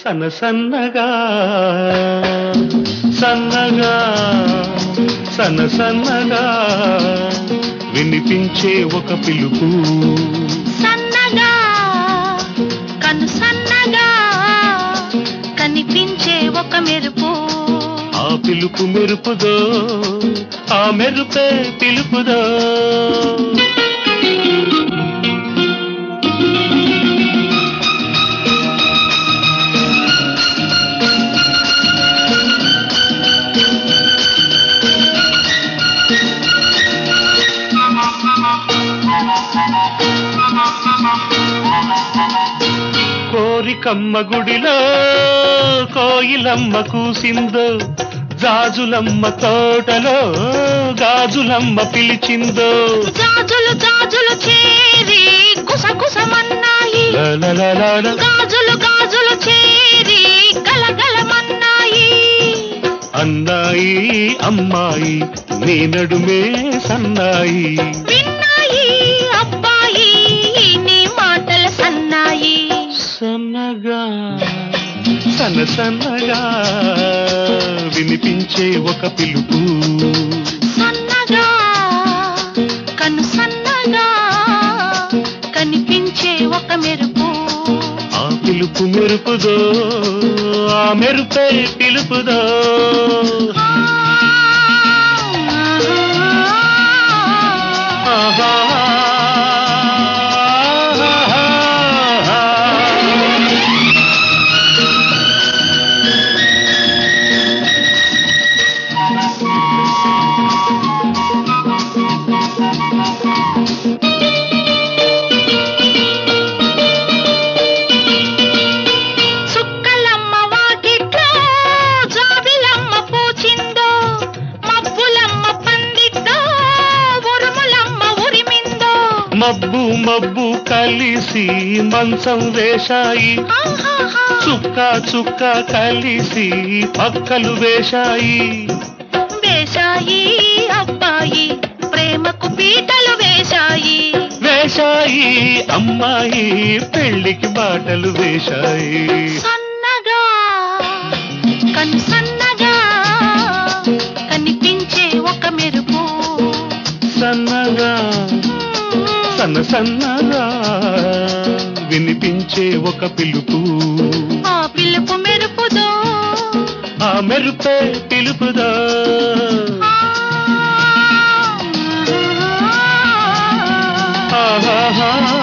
సన్న సన్నగా సన్నగా సన్న సన్నగా వినిపించే ఒక పిలుపు సన్నగా కను సన్నగా కనిపించే ఒక మెరుపు ఆ పిలుపు మెరుపుదో ఆ మెరుపే పిలుపుదో కోరికమ్మ గుడిలో కోయిలమ్మ కూసిందో జాజులమ్మ తోటలో గాజులమ్మ పిలిచిందో జాజులు జాజులు చేరి గుసగుసమన్నాయి లలలలల. గాజులు గాజులు చేరి గలగలమన్నాయి అన్నాయి అమ్మాయి నీ నడుమే సన్నాయి విన్నాయి అబ్బాయి నీ మాటల సన్నాయి సన్నగా సన్న సన్నగా వినిపించే ఒక పిలుపు సన్నగా కను సన్నగా కనిపించే ఒక మెరుపు ఆ పిలుపు మెరుపుదో ఆ మెరుపే పిలుపుదో ఆహా. చుక్కలమ్మ వాకిట్లో జాబిలమ్మ పూచిందో మబ్బులమ్మ పందిట్లో ఉరుములమ్మ ఉరిమిందో మబ్బు మబ్బు కలిసి మంచం వేశాయి ఆహాహా. చుక్క చుక్క కలిసి పక్కలు వేశాయి వేశాయి అబ్బాయి ప్రేమకు పీటలు వేశాయి వేశాయి అమ్మాయి పెళ్లికి బాటలు వేశాయి సన్నగా కను సన్నగా కనిపించే ఒక మెరుపు సన్నగా సన్న సన్నగా వినిపించే ఒక పిలుపు ఆ పిలుపు మెరుపుదో ఆ మెరుపే పిలుపుదా ఆ. ఆహాహా